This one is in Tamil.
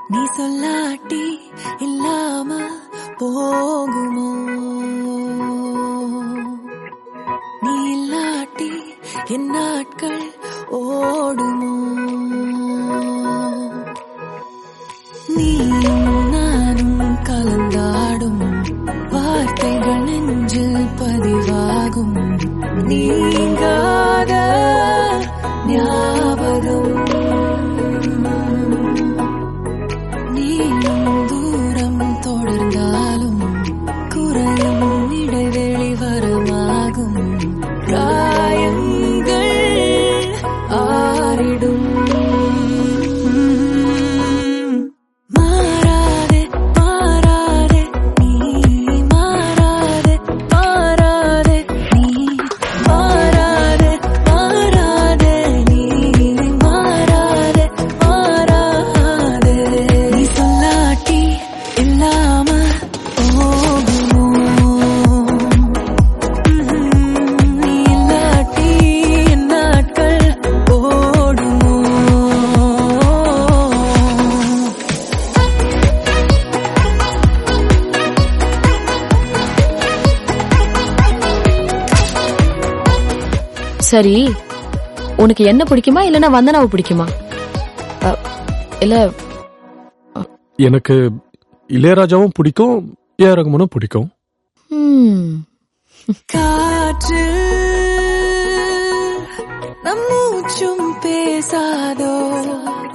நீ சொல்லாட்டி இல்லாம போகுமோ நீ இல்லாட்டி என் நாட்கள் ஓடுமோ நீயும் நானும் கலந்தாடும் வார்த்தைகள் நெஞ்சில் பதிவாகும் நீங்காத ஞாபகம் நீளும் தூரம் தொடர்ந்தாலும் குறையும் இடைவெளி வரமாகும் காயங்கள் ஆறிடும் மாறாதே மாறாதே நீ மாறாதே மாறாதே நீ மாறாதே மாறாதே நீ மாறாதே மாறாதே நீ சொல்லாட்டி இல்லாம போகுமோ நீ இல்லாட்டி என் நாட்கள் ஓடுமோ சரி உனக்கு என்ன பிடிக்குமா இல்லனா வந்தனாவை பிடிக்குமா அ, இல்ல எனக்கு இளையராஜாவும் பிடிக்கும் ஏ ரகுமனும் பிடிக்கும் ம், காற்று நம் மூச்சும் பேசாதோ